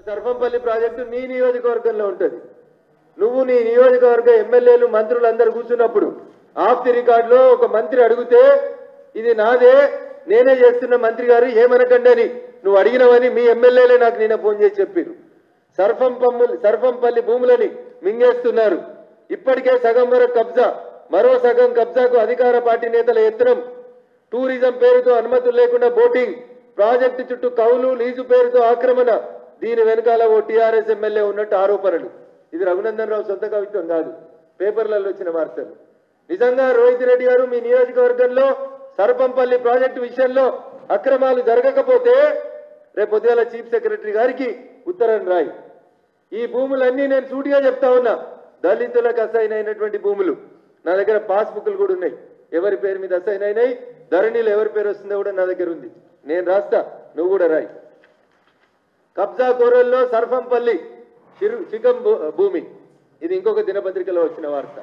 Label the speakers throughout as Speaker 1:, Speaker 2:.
Speaker 1: సర్వంపల్లి project నీ నియోజకవర్గంలో ఉంటుంది నువ్వు నీ నియోజకవర్గ ఎమ్మెల్యేలు మంత్రులు అందరు కూర్చున్నప్పుడు ఆఫ్ ది రికార్డులో ఒక మంత్రి అడిగితే ఇది నాదే నేనే చేస్తున్న మంత్రి గారు ఏమనకండి అని నువ్వు అడిగినవని మీ ఎమ్మెల్యేలే నాకు నిన్న ఫోన్ చేసి చెప్పారు సర్ఫం పమ్ములు సర్ఫంపల్లి భూములని మింగేస్తున్నారు ఇప్పటికే సగం వరకు కబ్జా మరో సగం కబ్జాకు అధికార పార్టీ నేతల ఎత్తనం టూరిజం పేరుతో అనుమతులు లేకుండా బోటింగ్ ప్రాజెక్టు చుట్టూ కౌలు లీజు పేరుతో ఆక్రమణ దీని వెనకాల ఓ టీఆర్ఎస్ ఎమ్మెల్యే ఉన్నట్టు ఆరోపణలు ఇది రఘునందన్ రావు సొంత కవిత్వం కాదు పేపర్లలో వచ్చిన వార్తలు నిజంగా రోహిత్ రెడ్డి గారు మీ నియోజకవర్గంలో సర్పంపల్లి ప్రాజెక్టు విషయంలో అక్రమాలు జరగకపోతే రేపు పొద్దుగాల చీఫ్ సెక్రటరీ గారికి ఉత్తరం రాయి ఈ భూములన్నీ నేను సూటిగా చెప్తా ఉన్నా దళితులకు అసైన్ అయినటువంటి భూములు నా దగ్గర పాస్బుక్లు కూడా ఉన్నాయి ఎవరి పేరు మీద అసైన్ అయినాయి ధరణిలో ఎవరి పేరు వస్తుందో కూడా నా దగ్గర ఉంది నేను రాస్తా నువ్వు కూడా రాయి కబ్జా కోరల్లో సర్ఫంపల్లి చిరు చికం భూ- భూమి ఇది ఇంకొక దినపత్రికలో వచ్చిన వార్త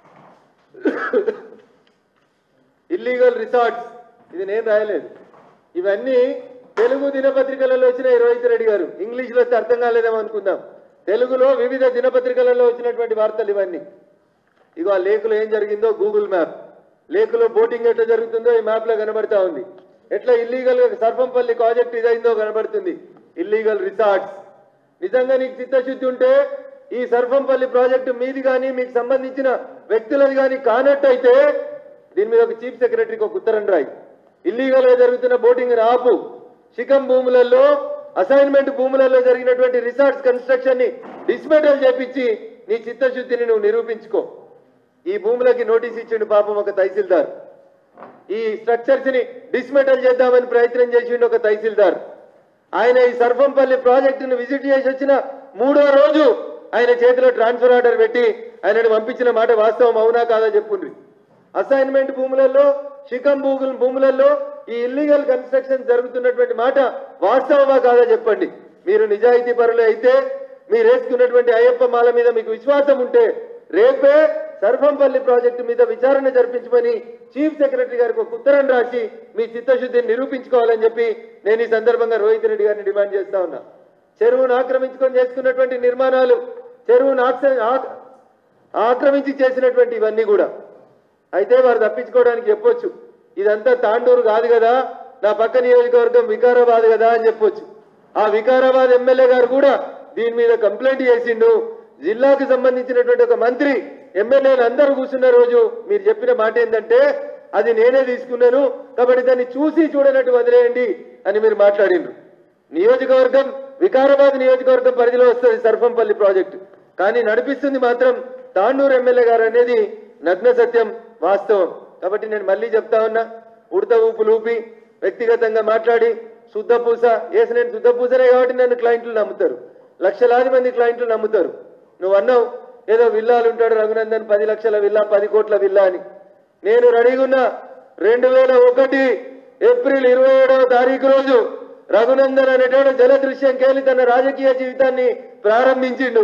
Speaker 1: ఇల్లీగల్ రిసార్ట్స్ ఇది నేను రాయలేదు ఇవన్నీ తెలుగు దినపత్రికలలో వచ్చిన రోహిత్ రెడ్డి గారు ఇంగ్లీష్లో వస్తే అర్థం కాలేదేమో అనుకుందాం తెలుగులో వివిధ దినపత్రికలలో వచ్చినటువంటి వార్తలు ఇవన్నీ ఇగో ఆ లేకులో ఏం జరిగిందో గూగుల్ మ్యాప్ లేకులో బోటింగ్ ఎట్లా జరుగుతుందో ఈ మ్యాప్ లో కనబడతా ఉంది ఎట్లా ఇల్లీగల్ గా సర్పంపల్లి ప్రాజెక్ట్ ఇదైందో కనబడుతుంది ఇల్లీగల్ రిసార్ట్స్ నిజంగా నీకు చిత్తశుద్ధి ఉంటే ఈ సర్పంపల్లి ప్రాజెక్టు మీది కానీ మీకు సంబంధించిన వ్యక్తులది కానీ కానట్టయితే దీని మీద ఒక చీఫ్ సెక్రటరీకి ఒక ఉత్తరం రాయి ఇల్లీగల్ గా జరుగుతున్న బోటింగ్ ఆపు శిఖం భూములలో అసైన్మెంట్ భూములలో జరిగినటువంటి రిసార్ట్స్ కన్స్ట్రక్షన్ ని డిస్మెటల్ చేపించి నీ చిత్తశుద్ధిని నువ్వు నిరూపించుకో ఈ భూములకి నోటీస్ ఇచ్చిండు పాపం ఒక తహసీల్దార్ ఈ స్ట్రక్చర్స్ ని డిస్మెటల్ చేద్దామని ప్రయత్నం చేసిండు ఒక తహసీల్దార్ ఆయన ఈ సర్పంపల్లి ప్రాజెక్టును విజిట్ చేసి వచ్చిన మూడో రోజు ఆయన చేతిలో ట్రాన్స్ఫర్ ఆర్డర్ పెట్టి ఆయనను పంపించిన మాట వాస్తవం అవునా కాదా చెప్పుండ్రి అసైన్మెంట్ భూములలో శిఖం భూముల భూములలో ఈ ఇల్లీగల్ కన్స్ట్రక్షన్ జరుగుతున్నటువంటి మాట వాస్తవమా కాదా చెప్పండి మీరు నిజాయితీ పరులు అయితే మీరు వేసుకున్నటువంటి అయ్యప్ప మాల మీద మీకు విశ్వాసం ఉంటే రేపే సర్వంపల్లి ప్రాజెక్టు మీద విచారణ జరిపించమని చీఫ్ సెక్రటరీ గారికి ఒక ఉత్తరం రాసి మీ చిత్తశుద్ధిని నిరూపించుకోవాలని చెప్పి నేను ఈ సందర్భంగా రోహిత్ రెడ్డి గారిని డిమాండ్ చేస్తా ఉన్నా చెరువును ఆక్రమించుకొని చేసుకున్నటువంటి నిర్మాణాలు చెరువును ఆక్ర- ఆక్- ఆక్రమించి చేసినటువంటి ఇవన్నీ కూడా అయితే వారు తప్పించుకోవడానికి చెప్పొచ్చు ఇదంతా తాండూరు కాదు కదా నా పక్క నియోజకవర్గం వికారాబాద్ కదా అని చెప్పొచ్చు ఆ వికారాబాద్ ఎమ్మెల్యే గారు కూడా దీని మీద కంప్లైంట్ చేసిండు జిల్లాకు సంబంధించినటువంటి ఒక మంత్రి ఎమ్మెల్యేలు అందరూ కూర్చున్న రోజు మీరు చెప్పిన మాట ఏంటంటే అది నేనే తీసుకున్నాను కాబట్టి దాన్ని చూసి చూడనట్టు వదిలేయండి అని మీరు మాట్లాడిండ్రు నియోజకవర్గం వికారాబాద్ నియోజకవర్గం పరిధిలో వస్తుంది సర్పంపల్లి ప్రాజెక్టు కానీ నడిపిస్తుంది మాత్రం తాండూరు ఎమ్మెల్యే గారు అనేది నగ్న సత్యం వాస్తవం కాబట్టి నేను మళ్ళీ చెప్తా ఉన్నా ఉడత ఊపులు ఊపి వ్యక్తిగతంగా మాట్లాడి శుద్ధ పూస వేసి నేను శుద్ధ పూసనే కాబట్టి నన్ను క్లయింట్లు నమ్ముతారు లక్షలాది మంది క్లయింట్లు నమ్ముతారు నువ్వు అన్నావు ఏదో విల్లాలు ఉంటాడు రఘునందన్ పది లక్షల విల్లా పది కోట్ల విల్లా అని నేను రెడీగున్నా రెండు వేల ఒకటి ఏప్రిల్ ఇరవై ఏడవ తారీఖు రోజు రఘునందన్ అనేటోడు జలదృశ్యం కేలి తన రాజకీయ జీవితాన్ని ప్రారంభించిండు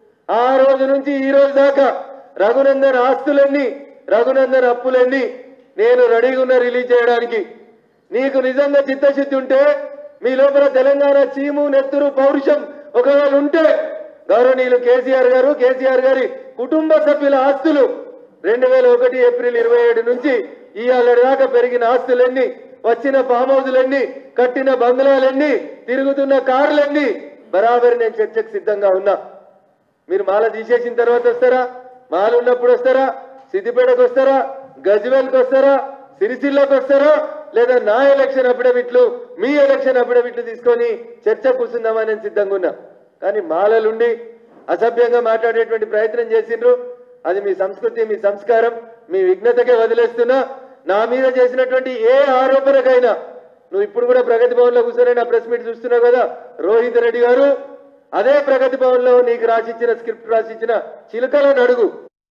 Speaker 1: ఆ రోజు నుంచి ఈ రోజు దాకా రఘునందన్ ఆస్తులన్నీ రఘునందన్ అప్పులన్నీ నేను రెడీగా ఉన్నా రిలీజ్ చేయడానికి నీకు నిజంగా చిత్తశుద్ధి ఉంటే మీ లోపల తెలంగాణ చీము నెత్తురు పౌరుషం ఒకవేళ ఉంటే గౌరవనీయులు కేసీఆర్ గారు కేసీఆర్ గారి కుటుంబ సభ్యుల ఆస్తులు రెండు వేల ఒకటి ఏప్రిల్ ఇరవై ఏడు నుంచి ఇవాళ దాకా పెరిగిన ఆస్తులన్నీ వచ్చిన ఫామ్ హౌజులన్నీ కట్టిన బంగ్లాలన్నీ తిరుగుతున్న కార్లన్నీ బరాబరి నేను చర్చకు సిద్ధంగా ఉన్నా మీరు మాల తీసేసిన తర్వాత వస్తారా మాల ఉన్నప్పుడు వస్తారా సిద్దిపేటకు వస్తారా గజ్వేల్కి వస్తారా సిరిసిల్లకి వస్తారా లేదా నా ఎలక్షన్ అఫిడవిట్లు మీ ఎలక్షన్ అఫిడవిట్లు తీసుకొని చర్చ కూర్చుందామని నేను సిద్ధంగా ఉన్నా కానీ మాలలుండి అసభ్యంగా మాట్లాడేటువంటి ప్రయత్నం చేసిండ్రు అది మీ సంస్కృతి మీ సంస్కారం మీ విఘ్నతకే వదిలేస్తున్నా నా మీద చేసినటువంటి ఏ ఆరోపణకైనా నువ్వు ఇప్పుడు కూడా ప్రగతి భవన్ లో కూర్చొని నా ప్రెస్ మీట్ చూస్తున్నావు కదా రోహిత్ రెడ్డి గారు అదే ప్రగతి భవన్ లో నీకు రాసిచ్చిన స్క్రిప్ట్ రాసిచ్చిన చిలుకలను అడుగు